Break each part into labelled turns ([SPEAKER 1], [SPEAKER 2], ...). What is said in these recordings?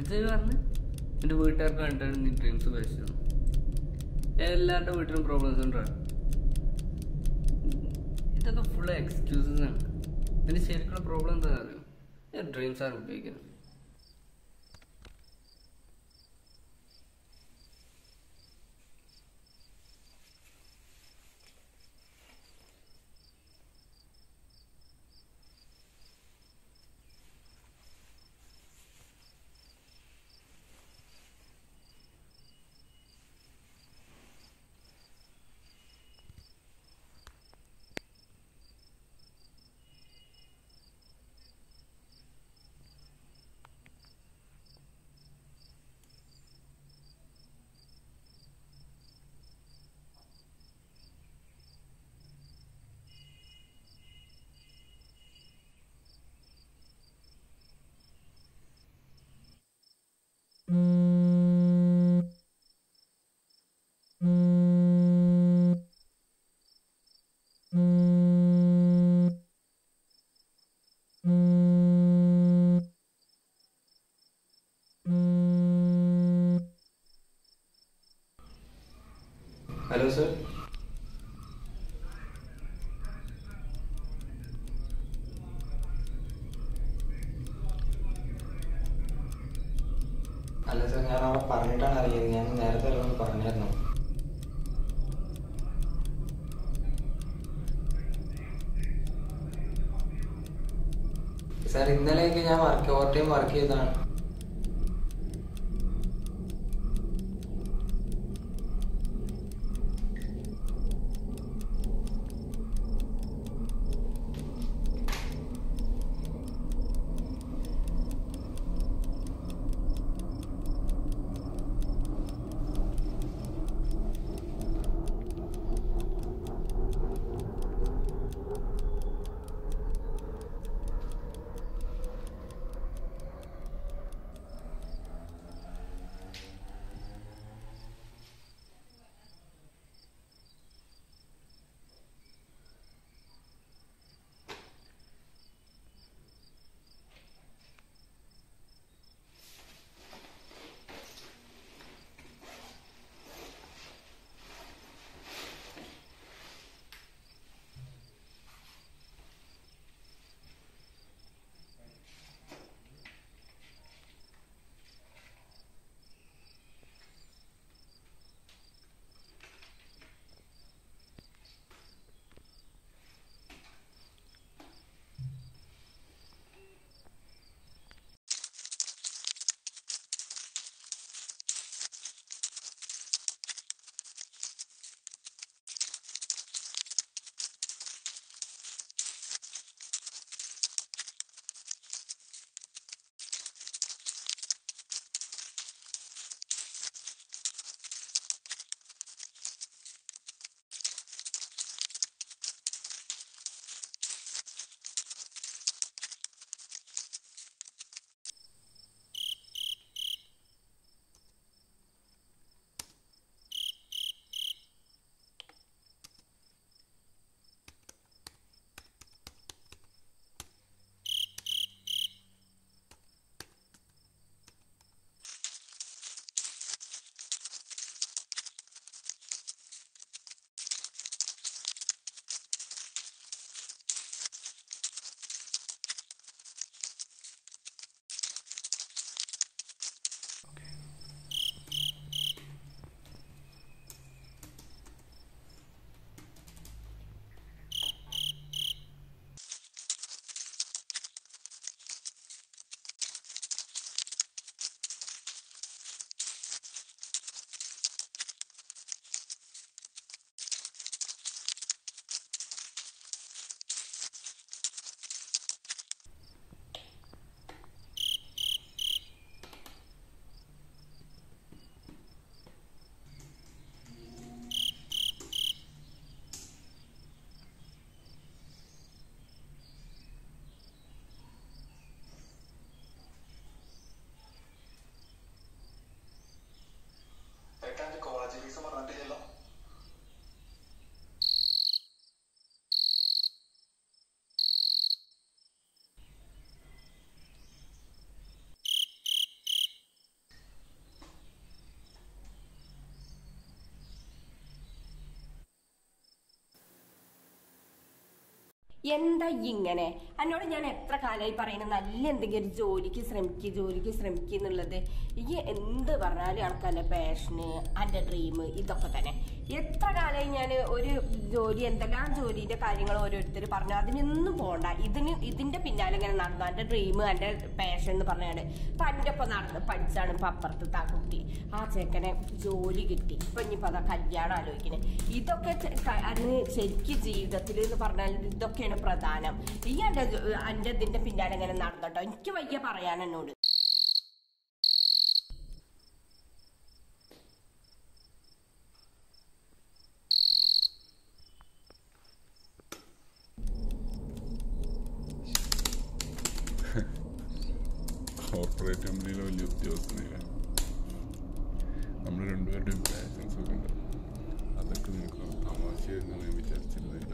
[SPEAKER 1] ഇത് പറഞ്ഞ് എൻ്റെ വീട്ടുകാർക്ക് കണ്ടാണ് നീ ഡ്രീംസ് പരിശോധന എല്ലാവരുടെ വീട്ടിലും പ്രോബ്ലംസ് ഉണ്ടാണ് ഇതൊക്കെ ഫുൾ എക്സ്ക്യൂസസ് ആണ് ഇതിന് ശരിക്കുള്ള പ്രോബ്ലം എന്താ അറിയോ ഞാൻ ഡ്രീംസ് ആണ് ഉപയോഗിക്കുന്നത്
[SPEAKER 2] ഹലോ സർ അല്ല സർ ഞാൻ അവിടെ പറഞ്ഞിട്ടാണ് അറിയത് ഞാൻ നേരത്തെ ഒരാളോട് പറഞ്ഞായിരുന്നു സാർ ഇന്നലെയൊക്കെ ഞാൻ വർക്ക് ഓവർ ടൈം വർക്ക് ചെയ്തതാണ്
[SPEAKER 3] എന്താ ഈ ഇങ്ങനെ എന്നോട് ഞാൻ എത്ര കാലമായി പറയുന്നത് നല്ല എന്തെങ്കിലും ഒരു ജോലിക്ക് ശ്രമിക്കുക ജോലിക്ക് ശ്രമിക്കുക എന്നുള്ളത് ഈ എന്ത് പറഞ്ഞാലും ആൾക്കല്ല പാഷന് എൻ്റെ ഡ്രീം ഇതൊക്കെ തന്നെ എത്ര കാലമായി ഞാൻ ഒരു ജോലി എന്തെല്ലാം ജോലിന്റെ കാര്യങ്ങൾ ഓരോരുത്തർ പറഞ്ഞു അതിനൊന്നും പോണ്ട ഇതിന് ഇതിന്റെ പിന്നാലെ ഇങ്ങനെ നടന്നു എൻ്റെ ഡ്രീം എൻ്റെ പാഷൻ എന്ന് പറഞ്ഞാണ് ഇപ്പൊ എൻ്റെ ഒപ്പം നടന്ന് പഠിച്ചാണ് ഇപ്പൊ അപ്പുറത്ത് ആ കുട്ടി ആ ചെക്കനെ ജോലി കിട്ടി ഇപ്പൊ ഇനിയിപ്പോ അതാ കല്യാണം ആലോചിക്കുന്നത് ഇതൊക്കെ ചെ- ക- അന്ന് ശരിക്കും ജീവിതത്തിൽ എന്ന് പറഞ്ഞാൽ ഇതൊക്കെയാണ് പ്രധാനം ഈ എൻ്റെ ജോ- എൻ്റെ ഇതിന്റെ പിന്നാലെ ഇങ്ങനെ നടന്നോട്ടോ എനിക്ക് വയ്യ പറയാൻ എന്നോട്
[SPEAKER 4] കോർപ്പറേറ്റ് കമ്പനിയിലെ വലിയ ഉദ്യോഗസ്ഥനെയാണ് നമ്മൾ രണ്ടുപേരുടെയും പാഷൻസ് ഒക്കെ ഉണ്ട് അതൊക്കെ നിനക്ക് തമാശയായിരുന്നു ഞാൻ വിചാരിച്ചിരുന്നില്ല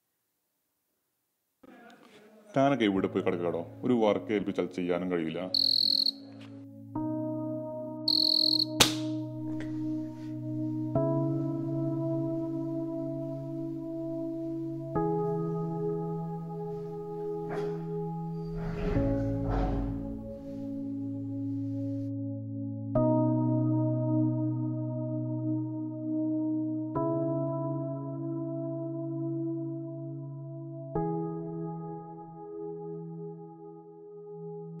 [SPEAKER 5] താനൊക്കെ ഇവിടെ പോയി കിടക്കാടോ ഒരു വർക്ക് ഏൽപ്പിച്ചാൽ ചെയ്യാനും കഴിയില്ല